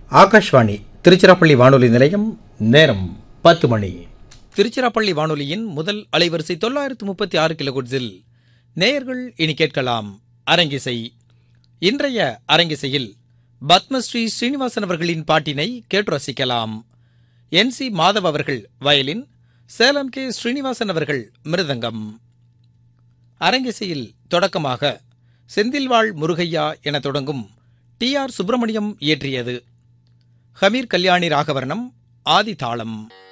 ஆகாஷ்வாணி திருச்சிராப்பள்ளி வானொலி நிலையம் நேரம் பத்து மணி திருச்சிராப்பள்ளி வானொலியின் முதல் அலைவரிசை தொள்ளாயிரத்து முப்பத்தி ஆறு கிலோகுட்ஸில் நேயர்கள் இனி கேட்கலாம் அரங்கிசை இன்றைய அரங்கிசையில் பத்மஸ்ரீ ஸ்ரீனிவாசன் அவர்களின் பாட்டினை கேட்டு ரசிக்கலாம் என் சி மாதவ் அவர்கள் வயலின் சேலம் கே ஸ்ரீனிவாசன் அவர்கள் மிருதங்கம் அரங்கிசையில் தொடக்கமாக செந்தில்வாழ் முருகையா என தொடங்கும் டி ஆர் சுப்பிரமணியம் இயற்றியது ஹமீர் கல்யாணி ராகவர்ணம் ஆதி தாளம்